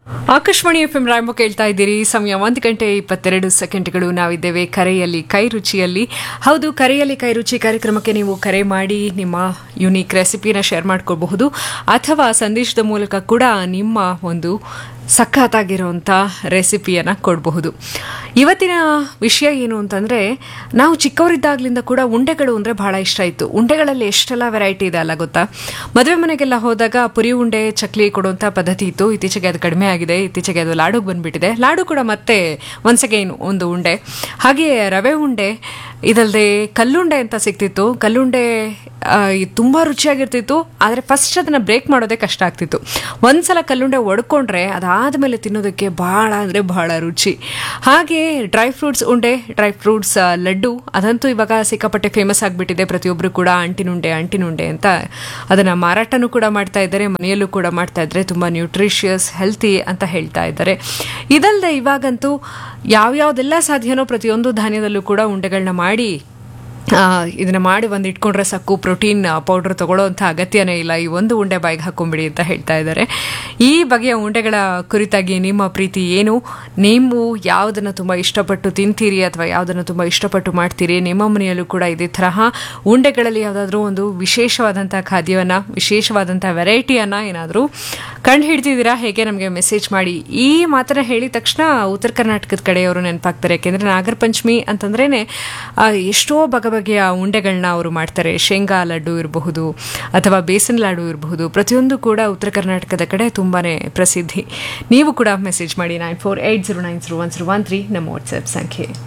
Akashvani F M ರಾಯಂಬ ಕೇಳ್ತಾ ಇದ್ದೀರಿ ಸಮಯ ಒಂದು ಗಂಟೆ ಇಪ್ಪತ್ತೆರಡು ಸೆಕೆಂಡ್ಗಳು ನಾವಿದ್ದೇವೆ ಕರೆಯಲ್ಲಿ ಕೈ ರುಚಿಯಲ್ಲಿ ಹೌದು ಕರೆಯಲ್ಲಿ ಕೈ ರುಚಿ ಕಾರ್ಯಕ್ರಮಕ್ಕೆ ನೀವು ಕರೆ ಮಾಡಿ ನಿಮ್ಮ ಯುನೀಕ್ ರೆಸಿಪಿನ ಶೇರ್ ಮಾಡ್ಕೋಬಹುದು ಅಥವಾ ಸಂದೇಶದ ಮೂಲಕ ಕೂಡ ನಿಮ್ಮ ಒಂದು ಸಖತ್ತಾಗಿರುವಂಥ ರೆಸಿಪಿಯನ್ನು ಕೊಡಬಹುದು ಇವತ್ತಿನ ವಿಷಯ ಏನು ಅಂತಂದರೆ ನಾವು ಚಿಕ್ಕವರಿದ್ದಾಗಲಿಂದ ಕೂಡ ಉಂಡೆಗಳು ಅಂದರೆ ಬಹಳ ಇಷ್ಟ ಇತ್ತು ಉಂಡೆಗಳಲ್ಲಿ ಎಷ್ಟೆಲ್ಲ ವೆರೈಟಿ ಇದೆ ಅಲ್ಲ ಗೊತ್ತಾ ಮದುವೆ ಮನೆಗೆಲ್ಲ ಹೋದಾಗ ಪುರಿ ಉಂಡೆ ಚಕ್ಲಿ ಕೊಡುವಂಥ ಪದ್ಧತಿ ಇತ್ತು ಇತ್ತೀಚೆಗೆ ಅದು ಕಡಿಮೆ ಆಗಿದೆ ಇತ್ತೀಚೆಗೆ ಅದು ಲಾಡುಗೆ ಬಂದ್ಬಿಟ್ಟಿದೆ ಲಾಡು ಕೂಡ ಮತ್ತೆ ಒನ್ಸ್ ಅಗೈನ್ ಒಂದು ಉಂಡೆ ಹಾಗೆಯೇ ರವೆ ಉಂಡೆ ಇದಲ್ಲದೆ ಕಲ್ಲುಂಡೆ ಅಂತ ಸಿಗ್ತಿತ್ತು ಕಲ್ಲುಂಡೆ ತುಂಬ ರುಚಿಯಾಗಿರ್ತಿತ್ತು ಆದರೆ ಫಸ್ಟ್ ಅದನ್ನು ಬ್ರೇಕ್ ಮಾಡೋದೇ ಕಷ್ಟ ಆಗ್ತಿತ್ತು ಒಂದ್ಸಲ ಕಲ್ಲುಂಡೆ ಒಡ್ಕೊಂಡ್ರೆ ಅದಾದಮೇಲೆ ತಿನ್ನೋದಕ್ಕೆ ಭಾಳ ಅಂದರೆ ಬಹಳ ರುಚಿ ಹಾಗೆ ಡ್ರೈ ಫ್ರೂಟ್ಸ್ ಉಂಡೆ ಡ್ರೈ ಫ್ರೂಟ್ಸ್ ಲಡ್ಡು ಅದಂತೂ ಇವಾಗ ಸಿಕ್ಕಾಪಟ್ಟೆ ಫೇಮಸ್ ಆಗಿಬಿಟ್ಟಿದೆ ಪ್ರತಿಯೊಬ್ಬರು ಕೂಡ ಅಂಟಿನುಂಡೆ ಅಂಟಿನುಂಡೆ ಅಂತ ಅದನ್ನು ಮಾರಾಟನೂ ಕೂಡ ಮಾಡ್ತಾ ಇದ್ದಾರೆ ಮನೆಯಲ್ಲೂ ಕೂಡ ಮಾಡ್ತಾ ಇದ್ದಾರೆ ತುಂಬ ನ್ಯೂಟ್ರಿಷಿಯಸ್ ಹೆಲ್ತಿ ಅಂತ ಹೇಳ್ತಾ ಇದ್ದಾರೆ ಇದಲ್ಲದೆ ಇವಾಗಂತೂ ಯಾವ್ಯಾವ್ದೆಲ್ಲ ಸಾಧ್ಯನೋ ಪ್ರತಿಯೊಂದು ಧಾನ್ಯದಲ್ಲೂ ಕೂಡ ಉಂಡೆಗಳನ್ನ ಮಾಡಿ ಇದನ್ನು ಮಾಡಿ ಒಂದು ಇಟ್ಕೊಂಡ್ರೆ ಸಾಕು ಪ್ರೋಟೀನ್ ಪೌಡ್ರ್ ತಗೊಳ್ಳೋವಂಥ ಅಗತ್ಯನೇ ಇಲ್ಲ ಈ ಒಂದು ಉಂಡೆ ಬಾಯಿಗೆ ಹಾಕೊಂಬಿಡಿ ಅಂತ ಹೇಳ್ತಾ ಇದ್ದಾರೆ ಈ ಬಗೆಯ ಉಂಡೆಗಳ ಕುರಿತಾಗಿ ನಿಮ್ಮ ಪ್ರೀತಿ ಏನು ನೀವು ಯಾವುದನ್ನು ತುಂಬ ಇಷ್ಟಪಟ್ಟು ತಿಂತೀರಿ ಅಥವಾ ಯಾವುದನ್ನು ತುಂಬ ಇಷ್ಟಪಟ್ಟು ಮಾಡ್ತೀರಿ ನಿಮ್ಮ ಮನೆಯಲ್ಲೂ ಕೂಡ ಇದೇ ತರಹ ಉಂಡೆಗಳಲ್ಲಿ ಯಾವುದಾದ್ರೂ ಒಂದು ವಿಶೇಷವಾದಂಥ ಖಾದ್ಯವನ್ನು ವಿಶೇಷವಾದಂಥ ವೆರೈಟಿಯನ್ನು ಏನಾದರೂ ಕಂಡು ಹಿಡ್ತಿದ್ದೀರಾ ಹೇಗೆ ನಮಗೆ ಮೆಸೇಜ್ ಮಾಡಿ ಈ ಮಾತನ್ನ ಹೇಳಿದ ತಕ್ಷಣ ಉತ್ತರ ಕರ್ನಾಟಕದ ಕಡೆಯವರು ನೆನಪಾಗ್ತಾರೆ ಯಾಕೆಂದರೆ ನಾಗರ ಪಂಚಮಿ ಅಂತಂದ್ರೇ ಎಷ್ಟೋ ಬಗೆ ಬಗೆಯ ಉಂಡೆಗಳನ್ನ ಅವರು ಮಾಡ್ತಾರೆ ಶೇಂಗಾ ಲಡ್ಡು ಇರಬಹುದು ಅಥವಾ ಬೇಸನ್ ಲಾಡು ಇರಬಹುದು ಪ್ರತಿಯೊಂದು ಕೂಡ ಉತ್ತರ ಕರ್ನಾಟಕದ ಕಡೆ ತುಂಬಾ ಪ್ರಸಿದ್ಧಿ ನೀವು ಕೂಡ ಮೆಸೇಜ್ ಮಾಡಿ nine four eight zero nine zero one zero one three ನಮ್ಮ ವಾಟ್ಸ್ಆ್ಯಪ್ ಸಂಖ್ಯೆ